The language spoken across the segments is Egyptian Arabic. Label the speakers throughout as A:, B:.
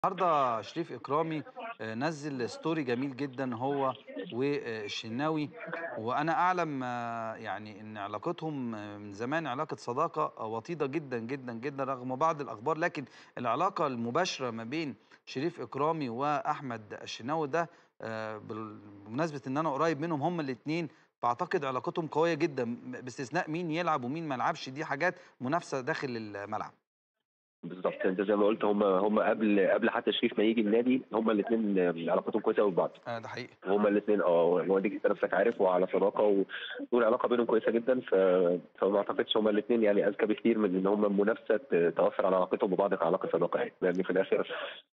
A: النهارده شريف إكرامي آآ نزّل story جميل جدًا هو والشناوي، وأنا أعلم آه، يعني إن علاقتهم آه، من زمان علاقة صداقة وطيدة جدًا، جدًا، جدًا رغم بعض الأخبار، لكن العلاقة المباشرة ما بين شريف إكرامي وأحمد الشناوي ده آآ بال بمناسبة إن أنا قريب منهم هُم الاتنين، فأعتقد علاقتهم قوية جدًا م باستثناء مين يلعب ومين ما يلعبش، دي حاجات منافسة داخل الملعب.
B: بالضبط، أنت زي ما قُلت هم هم قبل قبل حتى شريف ما ييجي النادي هم الاتنين علاقتهم كويسة أوي ببعض،
A: آه ده حقيقي.
B: هم الاتنين آه، هو ديك أنت نفسك عارف وعلى صداقة و والعلاقة بينهم كويسة جدًا، ف فما أعتقدش هم الاتنين يعني أذكى بكتير من إن هم منافسة ت تأثّر على علاقتهم ببعض كعلاقة صداقة يعني، لإن في الآخر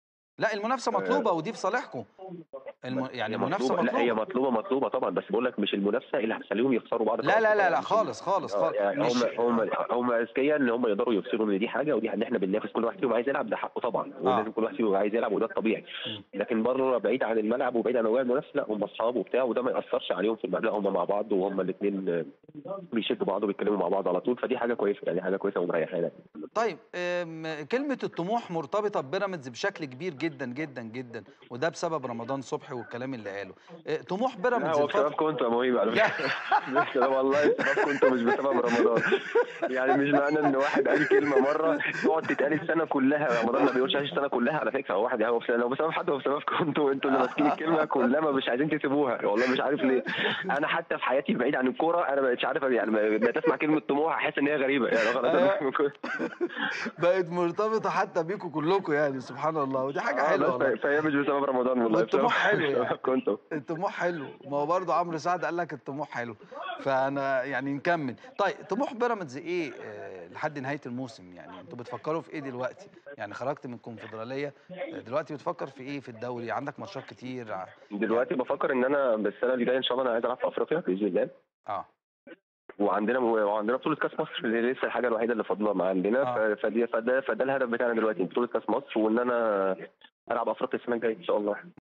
A: لأ المنافسة مطلوبة ودي في صالحكم. الم يعني
B: هي
A: المنافسة
B: مطلوبة لأ هي
A: مطلوبة.
B: مطلوبة مطلوبة طبعًا، بس باقول لك مش المنافسة اللي هتخلّيهم يخسروا بعض
A: لا، لا، لا،
B: كأصدقاء
A: لا
B: مش
A: خالص، خالص،
B: آه،
A: خالص.
B: يعني
A: مش
B: هم هم هم أذكيا إن هم يقدروا يفصلوا إن دي حاجة ودي إن إحنا بننافس كل واحد فيهم عايز يلعب ده حقه طبعًا، ولازم كل واحد فيهم يبقى عايز يلعب وده الطبيعي،
A: إمم.
B: لكن برّه بعيد عن الملعب وبعيد عن أجواء المنافسة لأ هم أصحاب وبتاع وده ما يأثّرش عليهم في الملعب، لأ هم مع بعض وهم الاتنين بيشدوا بعض وبيتكلموا مع بعض على طول، فدي حاجة كويسة يعني حاجة كويسة ومريحانا.
A: طيب آمم كلمة الطموح مرتبطة ببيراميدز بشكل كبير جدًا، جدًا، جدًا، وده بسبب رمضان صبحي والكلام اللي قاله. آآ طموح
B: لا
A: بيراميدز
B: هو
A: الفترة
B: بسببكم أنتم يا مهيب على
A: لا.
B: فكرة مش كده والله بسببكم أنتم مش بسبب رمضان يعني مش معنى إن واحد قال كلمة مرة تقعد تتقال السنة كلها رمضان ما بيقولش السنة كلها على فكرة هو واحد هو بس- لو بسبب حد هو بسببكم أنتم أنتم اللي ماسكين الكلمة كلها ما مش عايزين تسيبوها والله مش عارف ليه أنا حتى في حياتي بعيد عن الكورة أنا ما بقتش عارف يعني ما- بقيت أسمع كلمة طموح أحس إن هي غريبة يعني خلاص
A: أيوه.
B: أنا-
A: بقت مرتبطة حتى بيكم كلكم يعني سبحان الله، ودي حاجة
B: آه
A: حلوة
B: بس
A: والله.
B: فهي مش بسبب رمضان والله
A: والطموح
B: بسبب
A: حلو يعني.
B: بسببكم أنتم
A: الطموح حلو، ما هو برضه عمرو سعد قال لك الطموح حلو، فأنا يعني نكمّل. طيب طموح بيراميدز إيه آآ لحد نهاية الموسم؟ يعني أنتم بتفكّروا في إيه دلوقتي؟ يعني خرجت من الكونفدرالية، آآ دلوقتي بتفكّر في إيه في الدوري؟ عندك ماتشات كتير ع
B: دلوقتي بفكر إن أنا السنة اللي جاية إن شاء الله أنا عايز ألعب في أفريقيا بإذن الله
A: آه.
B: وعندنا وعندنا بطولة كأس مصر اللي لسه الحاجة الوحيدة اللي فاضلة ما عندنا
A: آه.
B: ف- فدي فده فده الهدف بتاعنا دلوقتي بطولة كأس مصر وإن أنا ألعب أفريقيا السنة الجاية إن شاء الله